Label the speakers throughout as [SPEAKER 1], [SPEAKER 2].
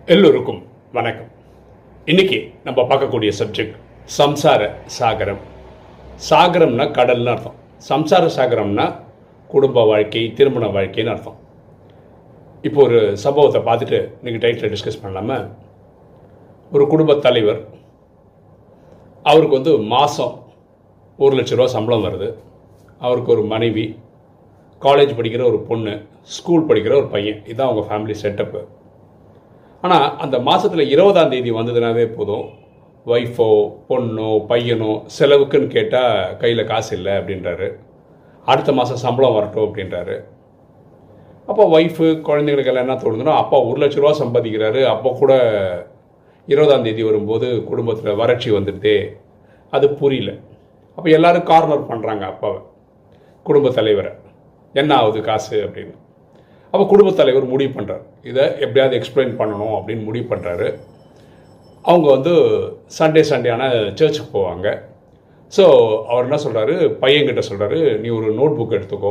[SPEAKER 1] எல்லோருக்கும் வணக்கம் இன்னைக்கு நம்ம பார்க்கக்கூடிய சப்ஜெக்ட் சம்சார சாகரம் சாகரம்னா கடல்னு அர்த்தம் சம்சார சாகரம்னா குடும்ப வாழ்க்கை திருமண வாழ்க்கைன்னு அர்த்தம் இப்போ ஒரு சம்பவத்தை பார்த்துட்டு இன்னைக்கு டைட்டில் டிஸ்கஸ் பண்ணலாமா ஒரு குடும்ப தலைவர் அவருக்கு வந்து மாதம் ஒரு லட்ச ரூபா சம்பளம் வருது அவருக்கு ஒரு மனைவி காலேஜ் படிக்கிற ஒரு பொண்ணு ஸ்கூல் படிக்கிற ஒரு பையன் இதுதான் அவங்க ஃபேமிலி செட்டப்பு ஆனால் அந்த மாதத்தில் இருபதாம் தேதி வந்ததுனாவே போதும் ஒய்ஃபோ பொண்ணோ பையனோ செலவுக்குன்னு கேட்டால் கையில் காசு இல்லை அப்படின்றாரு அடுத்த மாதம் சம்பளம் வரட்டும் அப்படின்றாரு அப்போ ஒய்ஃபு குழந்தைங்களுக்கெல்லாம் என்ன தோணுதுன்னா அப்பா ஒரு லட்ச ரூபா சம்பாதிக்கிறாரு அப்போ கூட இருபதாம் தேதி வரும்போது குடும்பத்தில் வறட்சி வந்துடுதே அது புரியல அப்போ எல்லாரும் கார்னர் பண்ணுறாங்க அப்பாவை குடும்ப தலைவரை என்ன ஆகுது காசு அப்படின்னு அப்போ குடும்பத் தலைவர் முடிவு பண்ணுறார் இதை எப்படியாவது எக்ஸ்பிளைன் பண்ணணும் அப்படின்னு முடிவு பண்ணுறாரு அவங்க வந்து சண்டே சண்டே ஆனால் சர்ச்சுக்கு போவாங்க ஸோ அவர் என்ன சொல்கிறாரு பையன்கிட்ட சொல்கிறாரு நீ ஒரு நோட் புக் எடுத்துக்கோ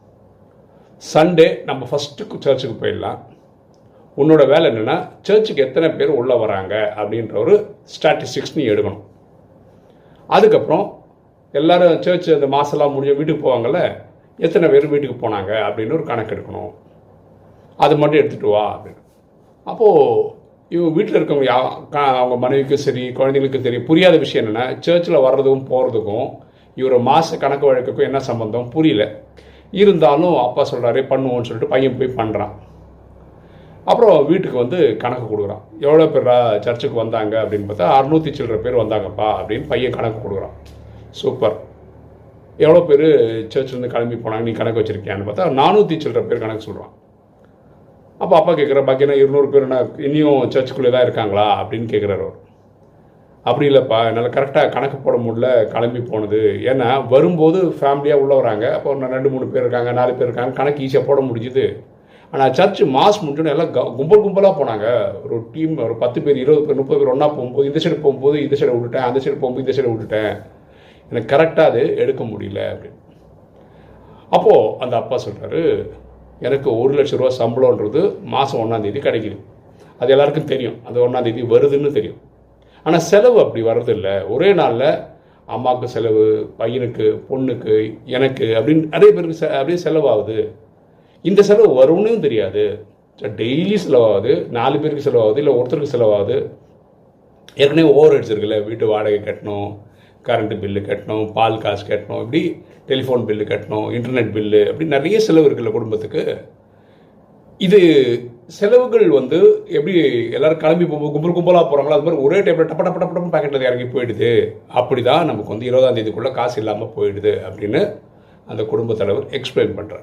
[SPEAKER 1] சண்டே நம்ம ஃபஸ்ட்டு சர்ச்சுக்கு போயிடலாம் உன்னோட வேலை என்னென்னா சர்ச்சுக்கு எத்தனை பேர் உள்ளே வராங்க அப்படின்ற ஒரு ஸ்டாட்டிஸ்டிக்ஸ் நீ எடுக்கணும் அதுக்கப்புறம் எல்லாரும் சர்ச் அந்த மாதம்லாம் முடிஞ்ச வீட்டுக்கு போவாங்கல்ல எத்தனை பேர் வீட்டுக்கு போனாங்க அப்படின்னு ஒரு கணக்கு எடுக்கணும் அது மட்டும் எடுத்துகிட்டு வா அப்படின்னு அப்போது இவங்க வீட்டில் இருக்கவங்க யா க- அவங்க மனைவிக்கும் சரி குழந்தைங்களுக்கும் சரி புரியாத விஷயம் என்னென்னா சர்ச்சில் வர்றதுக்கும் போகிறதுக்கும் இவர் மாத கணக்கு வழக்குக்கும் என்ன சம்பந்தம் புரியல இருந்தாலும் அப்பா சொல்கிறாரு பண்ணுவோன்னு சொல்லிட்டு பையன் போய் பண்ணுறான் அப்புறம் வீட்டுக்கு வந்து கணக்கு கொடுக்குறான் எவ்வளோ பேரா சர்ச்சுக்கு வந்தாங்க அப்படின்னு பார்த்தா அறுநூத்தி சில்லற பேர் வந்தாங்கப்பா அப்படின்னு பையன் கணக்கு கொடுக்குறான் சூப்பர் எவ்வளோ பேர் சர்ச்சிலேருந்து கிளம்பி போனாங்க நீ கணக்கு வச்சிருக்கியான்னு பார்த்தா நானூற்றி சில்லற பேர் கணக்கு சொல்கிறான் அப்போ அப்பா கேட்குற பாக்கி என்ன இருநூறு பேர் என்ன இனியும் சர்ச்சுக்குள்ளே தான் இருக்காங்களா அப்படின்னு கேட்குறாரு அவர் அப்படி இல்லைப்பா என்னால் கரெக்டாக கணக்கு போட முடியல கிளம்பி போனது ஏன்னா வரும்போது ஃபேமிலியாக உள்ள வராங்க அப்போ ஒரு ரெண்டு மூணு பேர் இருக்காங்க நாலு பேர் இருக்காங்க கணக்கு ஈஸியாக போட முடிஞ்சுது ஆனால் சர்ச் மாஸ் முடிஞ்சோன்னு எல்லாம் க- கும்பல் கும்பலாக போனாங்க ஒரு டீம் ஒரு பத்து பேர் இருபது பேர் முப்பது பேர் ஒன்றா போகும்போது இந்த சைடு போகும்போது இந்த சைடு விட்டுட்டேன் அந்த சைடு போகும்போது இந்த சைடு விட்டுட்டேன் எனக்கு கரெக்டாக அது எடுக்க முடியல அப்படின்னு அப்போது அந்த அப்பா சொல்கிறாரு எனக்கு ஒரு லட்ச ரூபா சம்பளம்ன்றது மாதம் ஒன்றாந்தேதி கிடைக்குது அது எல்லாருக்கும் தெரியும் அது ஒன்றாந்தேதி வருதுன்னு தெரியும் ஆனால் செலவு அப்படி வர்றதில்ல ஒரே நாளில் அம்மாவுக்கு செலவு பையனுக்கு பொண்ணுக்கு எனக்கு அப்படின்னு நிறைய பேருக்கு செ- அப்படியே செலவாகுது இந்த செலவு வரும்னு தெரியாது டெய்லி செலவாகுது நாலு பேருக்கு செலவாகுது இல்லை ஒருத்தருக்கு செலவாகுது ஏற்கனவே ஓவர் ஹெட்ஸ் இருக்குல்ல வீட்டு வாடகை கட்டணும் கரண்ட் பில்லு கட்டணும் பால் காசு கட்டணும் இப்படி டெலிஃபோன் பில்லு கட்டணும் இன்டர்நெட் பில்லு அப்படி நிறைய செலவு இருக்குல்ல குடும்பத்துக்கு இது செலவுகள் வந்து எப்படி எல்லாரும் கிளம்பி போகும்போது கும்பல் கும்பலாக போகிறாங்களோ அது மாதிரி ஒரே டைப்பில் டப்ப டப்ப டப்ப டப்ப பேக்கெட்டில் இறங்கி போயிடுது அப்படி தான் நமக்கு வந்து இருபதாம் தேதிக்குள்ளே காசு இல்லாமல் போயிடுது அப்படின்னு அந்த குடும்ப தலைவர் எக்ஸ்பிளைன் பண்ணுறார்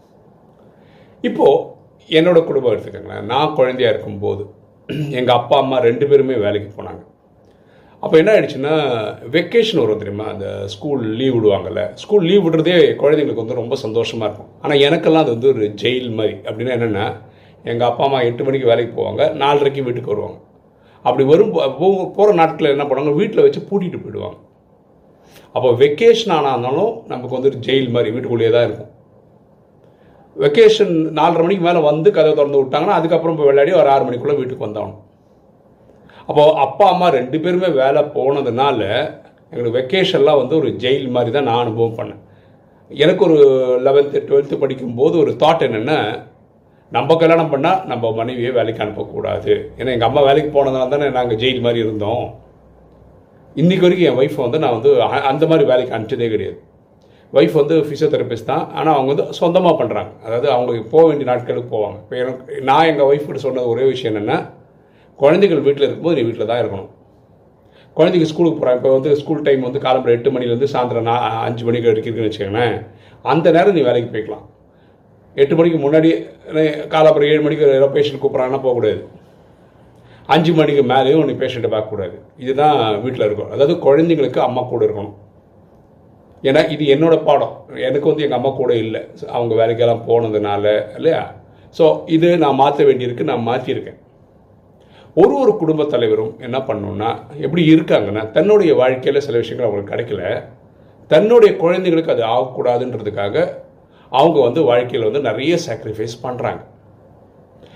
[SPEAKER 1] இப்போது என்னோட குடும்பம் எடுத்துக்கோங்களேன் நான் குழந்தையா இருக்கும்போது எங்கள் அப்பா அம்மா ரெண்டு பேருமே வேலைக்கு போனாங்க அப்போ என்ன ஆயிடுச்சுன்னா வெக்கேஷன் வரும் தெரியுமா அந்த ஸ்கூல் லீவ் விடுவாங்கல்ல ஸ்கூல் லீவ் விடுறதே குழந்தைங்களுக்கு வந்து ரொம்ப சந்தோஷமாக இருக்கும் ஆனால் எனக்கெல்லாம் அது வந்து ஒரு ஜெயில் மாதிரி அப்படின்னா என்னென்னா எங்கள் அப்பா அம்மா எட்டு மணிக்கு வேலைக்கு போவாங்க நாலரைக்கு வீட்டுக்கு வருவாங்க அப்படி வரும் போகிற நாட்களில் என்ன பண்ணுவாங்க வீட்டில் வச்சு பூட்டிட்டு போயிடுவாங்க அப்போ வெக்கேஷன் ஆனாலும் நமக்கு வந்து ஒரு ஜெயில் மாதிரி வீட்டுக்குள்ளேயே தான் இருக்கும் வெக்கேஷன் நாலரை மணிக்கு மேலே வந்து கதை திறந்து விட்டாங்கன்னா அதுக்கப்புறம் போய் விளையாடி ஒரு ஆறு மணிக்குள்ளே வீட்டுக்கு வந்தாகணும் அப்போது அப்பா அம்மா ரெண்டு பேருமே வேலை போனதுனால எங்களுக்கு வெக்கேஷன்லாம் வந்து ஒரு ஜெயில் மாதிரி தான் நான் அனுபவம் பண்ணேன் எனக்கு ஒரு லெவன்த்து டுவெல்த்து படிக்கும்போது ஒரு தாட் என்னென்னா நம்ம கல்யாணம் பண்ணால் நம்ம மனைவியை வேலைக்கு அனுப்பக்கூடாது ஏன்னா எங்கள் அம்மா வேலைக்கு போனதுனால தானே நாங்கள் ஜெயில் மாதிரி இருந்தோம் இன்னைக்கு வரைக்கும் என் ஒய்ஃப் வந்து நான் வந்து அ- அந்த மாதிரி வேலைக்கு அனுப்பிச்சதே கிடையாது ஒய்ஃப் வந்து ஃபிசியோதெரபிஸ்ட் தான் ஆனால் அவங்க வந்து சொந்தமாக பண்ணுறாங்க அதாவது அவங்க போக வேண்டிய நாட்களுக்கு போவாங்க இப்போ எனக்கு நான் எங்கள் ஒய்ஃப் கிட்ட சொன்னது ஒரே விஷயம் என்னென்னா குழந்தைகள் வீட்டில் இருக்கும்போது நீ வீட்டில் தான் இருக்கணும் குழந்தைங்க ஸ்கூலுக்கு போகிறாங்க இப்போ வந்து ஸ்கூல் டைம் வந்து காலம்பரம் எட்டு மணிலேருந்து சாயந்தரம் நா அஞ்சு மணிக்கு வரைக்கும் இருக்குன்னு வச்சுக்கோங்களேன் அந்த நேரம் நீ வேலைக்கு போய்க்கலாம் எட்டு மணிக்கு முன்னாடி காலம்பரம் ஏழு மணிக்கு ஏதோ பேஷண்ட் கூப்பிட்றாங்கன்னா போகக்கூடாது அஞ்சு மணிக்கு மேலேயும் நீ பேஷண்ட்டை பார்க்கக்கூடாது இதுதான் வீட்டில் இருக்கும் அதாவது குழந்தைங்களுக்கு அம்மா கூட இருக்கணும் ஏன்னா இது என்னோட பாடம் எனக்கு வந்து எங்கள் அம்மா கூட இல்லை அவங்க வேலைக்கெல்லாம் போனதுனால இல்லையா ஸோ இது நான் மாற்ற வேண்டியிருக்கு நான் மாற்றிருக்கேன் ஒரு ஒரு குடும்ப தலைவரும் என்ன பண்ணணும்னா எப்படி இருக்காங்கன்னா தன்னுடைய வாழ்க்கையில் சில விஷயங்கள் அவங்களுக்கு கிடைக்கல தன்னுடைய குழந்தைங்களுக்கு அது ஆகக்கூடாதுன்றதுக்காக அவங்க வந்து வாழ்க்கையில் வந்து நிறைய சாக்ரிஃபைஸ் பண்ணுறாங்க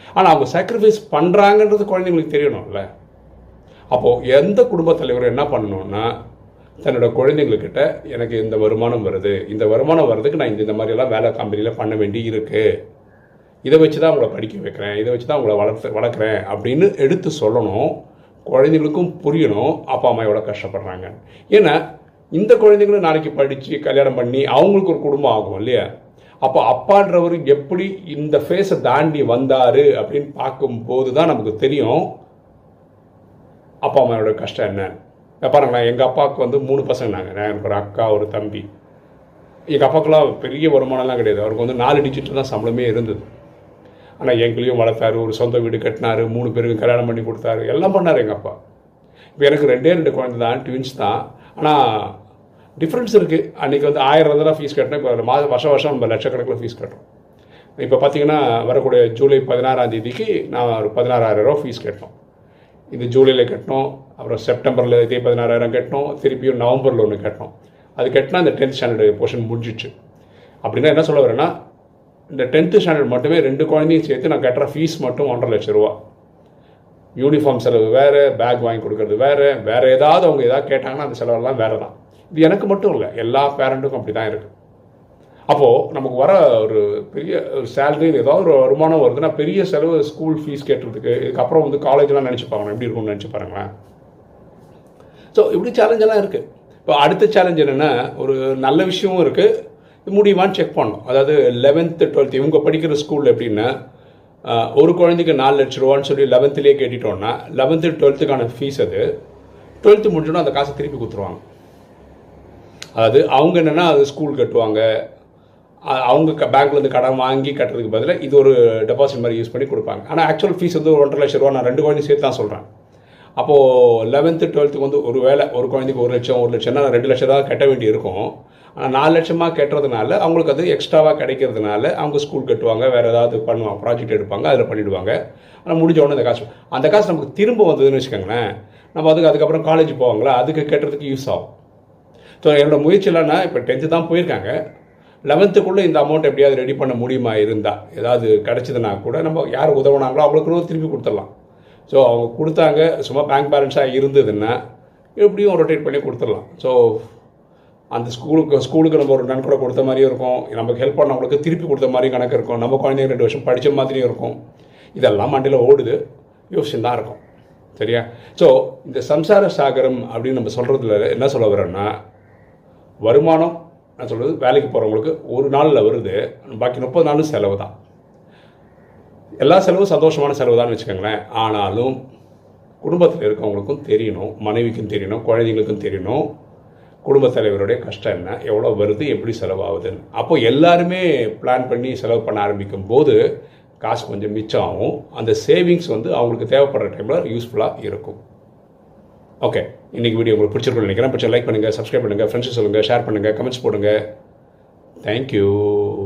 [SPEAKER 1] ஆனால் அவங்க சாக்ரிஃபைஸ் பண்ணுறாங்கன்றது குழந்தைங்களுக்கு தெரியணும்ல அப்போது எந்த குடும்பத் தலைவரும் என்ன பண்ணணும்னா தன்னோட குழந்தைங்கக்கிட்ட எனக்கு இந்த வருமானம் வருது இந்த வருமானம் வர்றதுக்கு நான் இந்த இந்த மாதிரியெல்லாம் வேலை கம்பெனியில் பண்ண வேண்டி இருக்குது இதை வச்சு தான் உங்களை படிக்க வைக்கிறேன் இதை வச்சு தான் உங்களை வளர்த்து வளர்க்குறேன் அப்படின்னு எடுத்து சொல்லணும் குழந்தைங்களுக்கும் புரியணும் அப்பா அம்மா எவ்வளோ கஷ்டப்படுறாங்க ஏன்னா இந்த குழந்தைங்களும் நாளைக்கு படித்து கல்யாணம் பண்ணி அவங்களுக்கு ஒரு குடும்பம் ஆகும் இல்லையா அப்போ அப்பான்றவர் எப்படி இந்த ஃபேஸை தாண்டி வந்தார் அப்படின்னு பார்க்கும்போது தான் நமக்கு தெரியும் அப்பா அம்மாவோட கஷ்டம் என்ன பாருங்களேன் எங்கள் அப்பாவுக்கு வந்து மூணு பசங்க நாங்கள் எனக்கு ஒரு அக்கா ஒரு தம்பி எங்கள் அப்பாவுக்குலாம் பெரிய வருமானம்லாம் கிடையாது அவருக்கு வந்து நாலு டிஜிட்டில் தான் சம்பளமே இருந்தது ஆனால் எங்களையும் வளர்த்தாரு ஒரு சொந்த வீடு கட்டினாரு மூணு பேருக்கு கல்யாணம் பண்ணி கொடுத்தாரு எல்லாம் பண்ணார் எங்கள் அப்பா இப்போ எனக்கு ரெண்டே ரெண்டு குழந்தை தான் ட்வின்ஸ் தான் ஆனால் டிஃப்ரென்ஸ் இருக்குது அன்றைக்கி வந்து ஆயிரம் தான் ஃபீஸ் கட்டினேன் இப்போ மா வருஷம் வருஷம் நம்ம லட்சக்கணக்கில் ஃபீஸ் கட்டுறோம் இப்போ பார்த்தீங்கன்னா வரக்கூடிய ஜூலை பதினாறாம் தேதிக்கு நான் ஒரு பதினாறாயிரம் ரூபா ஃபீஸ் கட்டணும் இது ஜூலையில் கட்டணும் அப்புறம் செப்டம்பரில் இதே பதினாறாயிரம் கட்டணும் திருப்பியும் நவம்பரில் ஒன்று கட்டணும் அது கட்டினா இந்த டென்த் ஸ்டாண்டர்டு போர்ஷன் முடிஞ்சிச்சு அப்படின்னா என்ன சொல்ல வரேன்னா இந்த டென்த்து ஸ்டாண்டர்ட் மட்டுமே ரெண்டு குழந்தையும் சேர்த்து நான் கட்டுற ஃபீஸ் மட்டும் ஒன்றரை லட்ச ரூபா யூனிஃபார்ம் செலவு வேறு பேக் வாங்கி கொடுக்கறது வேறு வேறு ஏதாவது அவங்க ஏதாவது கேட்டாங்கன்னா அந்த செலவெல்லாம் வேறு தான் இது எனக்கு மட்டும் இல்லை எல்லா பேரண்ட்டுக்கும் அப்படி தான் இருக்குது அப்போது நமக்கு வர ஒரு பெரிய ஒரு சேலரி ஏதாவது ஒரு வருமானம் வருதுன்னா பெரிய செலவு ஸ்கூல் ஃபீஸ் கேட்டுறதுக்கு இதுக்கப்புறம் வந்து காலேஜ்லாம் நினச்சி பாருங்க எப்படி இருக்கும்னு நினச்சி பாருங்களேன் ஸோ இப்படி சேலஞ்செல்லாம் இருக்குது இப்போ அடுத்த சேலஞ்ச் என்னென்னா ஒரு நல்ல விஷயமும் இருக்குது முடியுமான்னு செக் பண்ணணும் அதாவது லெவன்த்து டுவெல்த் இவங்க படிக்கிற ஸ்கூல் எப்படின்னா ஒரு குழந்தைக்கு நாலு லட்ச ரூபான்னு சொல்லி லெவன்த்துலேயே கேட்டுட்டோம்னா லெவன்த்து டுவெல்த்துக்கான ஃபீஸ் அது டுவெல்த்து முடிஞ்சோன்னா அந்த காசை திருப்பி கொடுத்துருவாங்க அதாவது அவங்க என்னென்னா அது ஸ்கூல் கட்டுவாங்க அவங்க க பேங்க்லேருந்து கடன் வாங்கி கட்டுறதுக்கு பதிலாக இது ஒரு டெபாசிட் மாதிரி யூஸ் பண்ணி கொடுப்பாங்க ஆனால் ஆக்சுவல் ஃபீஸ் வந்து ஒரு ஒன்றரை லட்ச ரூபா நான் ரெண்டு குழந்தையும் சேர்த்து தான் சொல்கிறேன் அப்போது லெவன்த்து டுவெல்த்துக்கு வந்து ஒரு வேலை ஒரு குழந்தைக்கு ஒரு லட்சம் ஒரு லட்சம்னா ரெண்டு லட்சம் தான் கட்ட வேண்டி இருக்கும் ஆனால் நாலு லட்சமாக கட்டுறதுனால அவங்களுக்கு அது எக்ஸ்ட்ராவாக கிடைக்கிறதுனால அவங்க ஸ்கூல் கட்டுவாங்க வேறு ஏதாவது பண்ணுவாங்க ப்ராஜெக்ட் எடுப்பாங்க அதில் பண்ணிவிடுவாங்க ஆனால் முடிஞ்ச உடனே அந்த காசு அந்த காசு நமக்கு திரும்ப வந்ததுன்னு வச்சுக்கோங்களேன் நம்ம அதுக்கு அதுக்கப்புறம் காலேஜ் போவாங்களா அதுக்கு கட்டுறதுக்கு யூஸ் ஆகும் ஸோ என்னோடய முயற்சியிலன்னா இப்போ டென்த்து தான் போயிருக்காங்க லெவன்த்துக்குள்ளே இந்த அமௌண்ட் எப்படியாவது ரெடி பண்ண முடியுமா இருந்தால் ஏதாவது கிடச்சிதுன்னா கூட நம்ம யார் உதவுனாங்களோ அவங்களுக்கு திருப்பி கொடுத்துடலாம் ஸோ அவங்க கொடுத்தாங்க சும்மா பேங்க் பேலன்ஸாக இருந்ததுன்னா எப்படியும் ரொட்டேட் பண்ணி கொடுத்துடலாம் ஸோ அந்த ஸ்கூலுக்கு ஸ்கூலுக்கு நம்ம ஒரு நன்கொடை கொடுத்த மாதிரியும் இருக்கும் நமக்கு ஹெல்ப் பண்ணவங்களுக்கு திருப்பி கொடுத்த மாதிரியும் கணக்கு இருக்கும் நம்ம குழந்தைங்க ரெண்டு வருஷம் படித்த மாதிரியும் இருக்கும் இதெல்லாம் மண்டியில் ஓடுது யோசிச்சு தான் இருக்கும் சரியா ஸோ இந்த சம்சார சாகரம் அப்படின்னு நம்ம சொல்கிறதுல என்ன சொல்ல வரோன்னா வருமானம் நான் சொல்கிறது வேலைக்கு போகிறவங்களுக்கு ஒரு நாளில் வருது பாக்கி முப்பது நாளும் செலவு தான் எல்லா செலவும் சந்தோஷமான செலவு தான் வச்சுக்கோங்களேன் ஆனாலும் குடும்பத்தில் இருக்கவங்களுக்கும் தெரியணும் மனைவிக்கும் தெரியணும் குழந்தைங்களுக்கும் தெரியணும் குடும்பத் தலைவருடைய கஷ்டம் என்ன எவ்வளோ வருது எப்படி செலவாகுதுன்னு அப்போ எல்லாருமே பிளான் பண்ணி செலவு பண்ண ஆரம்பிக்கும் போது காசு கொஞ்சம் மிச்சம் ஆகும் அந்த சேவிங்ஸ் வந்து அவங்களுக்கு தேவைப்படுற டைமில் யூஸ்ஃபுல்லாக இருக்கும் ஓகே இன்றைக்கி வீடியோ உங்களுக்கு பிடிச்சிருக்கும்னு நினைக்கிறேன் பிடிச்ச லைக் பண்ணுங்கள் சப்ஸ்கிரைப் பண்ணுங்கள் ஃப்ரெண்ட்ஸ் சொல்லுங்கள் ஷேர் பண்ணுங்கள் கமெண்ட்ஸ் போடுங்க தேங்க்யூ